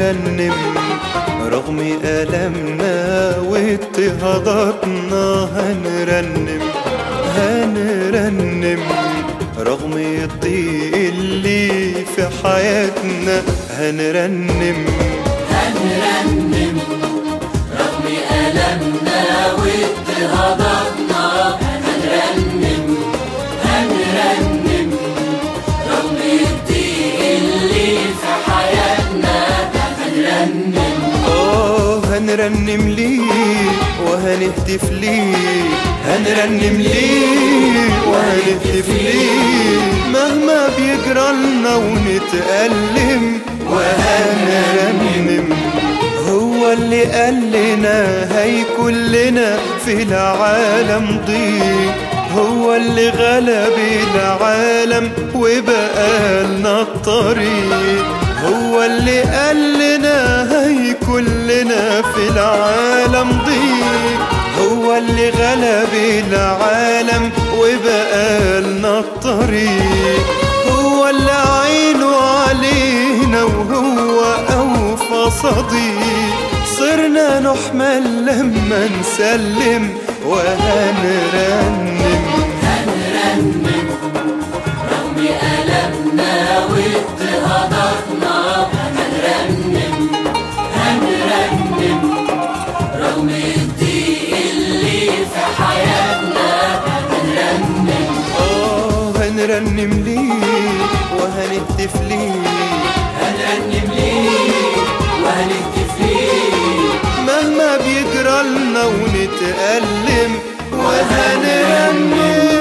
هنرنم رغم ألمنا واضطهاداتنا هنرنم هنرنم رغم الضيق اللي في حياتنا هنرنم هنرنم رغم ألمنا واضطهاداتنا هنرنم هنرنم رغم الضيق اللي في حياتنا هنرنم آه هنرنم ليه وهنهتف ليه هنرنم ليه وهنهتف ليه مهما بيجرى لنا ونتألم وهنرنم هو اللي قال لنا هيكون لنا في العالم ضيق هو اللي غلب العالم وبقالنا الطريق هو اللي قال لنا هيكون لنا في العالم ضيق هو اللي غلب العالم وبقالنا الطريق هو اللي عينه علينا وهو أوفى صديق صرنا نحمل لما نسلم وهنرنم هنرنم رغم ألمنا واضطهاداتنا هنرنم هنرنم رغم الضيق اللي في حياتنا هنرنم آه هنرنم ليه وهنهتف ليه هنرنم ليه وهنهتف ليه مهما بيجرى لنا ونتألم وهنرنم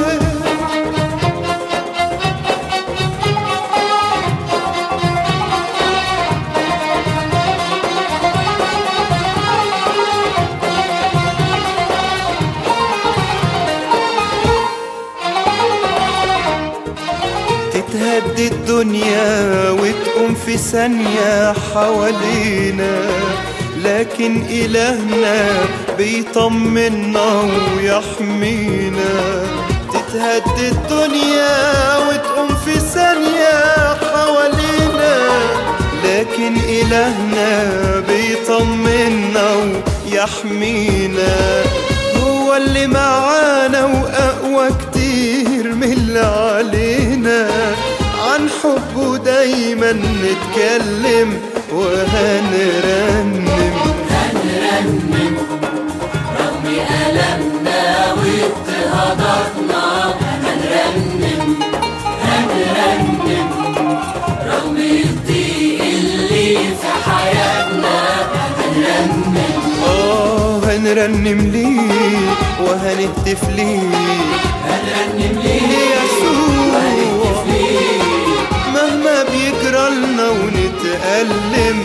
تتهد الدنيا وتقوم في ثانية حوالينا لكن إلهنا بيطمنا ويحمينا تتهد الدنيا وتقوم في ثانية حوالينا لكن إلهنا بيطمنا ويحمينا هو اللي معانا وأقوى كتير من اللي علينا عن حبه دايما نتكلم وهنرنم هنرنم رغم ألمنا واضطهاداتنا هنرنم هنرنم رغم الضيق اللي في حياتنا هنرنم آه هنرنم ليه وهنهتف ليه هنرنم ليه ليه يسوع وهنهتف ليه مهما بيجرى لنا ونتألم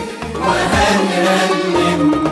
وهنرنم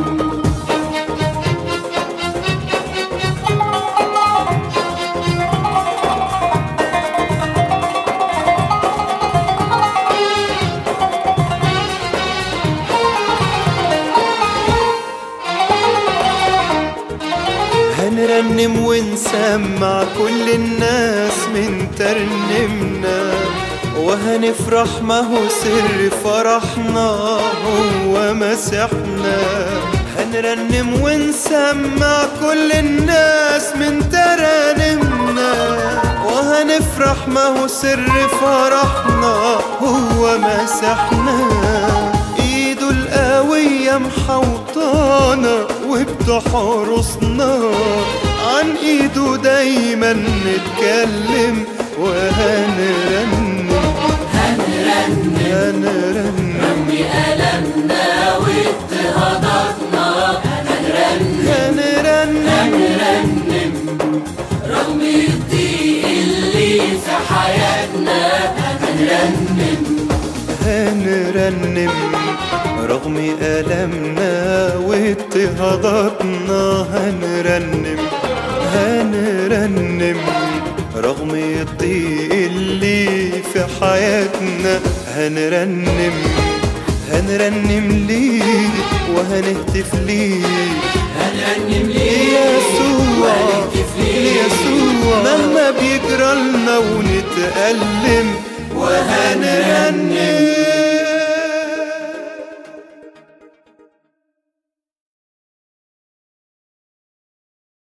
هنرنم ونسمع كل الناس من ترنمنا وهنفرح ما هو سر فرحنا هو مسيحنا هنرنم ونسمع كل الناس من ترانمنا وهنفرح ما هو سر فرحنا هو مسيحنا ايده القوية محوطانا وبتحرسنا عن ايده دايما نتكلم وهنرنم هنرنم هنرنم رغم ألمنا واضطهاداتنا هنرنم هنرنم هنرنم رغم الضيق اللي في حياتنا هنرنم هنرنم رغم ألمنا واضطهاداتنا هنرنم هنرنم رغم الضيق اللي في حياتنا هنرنم هنرنم ليه وهنهتف ليه هنرنم ليه يسوع وهنهتف ليه يسوع مهما بيجرى لنا ونتألم وهنرنم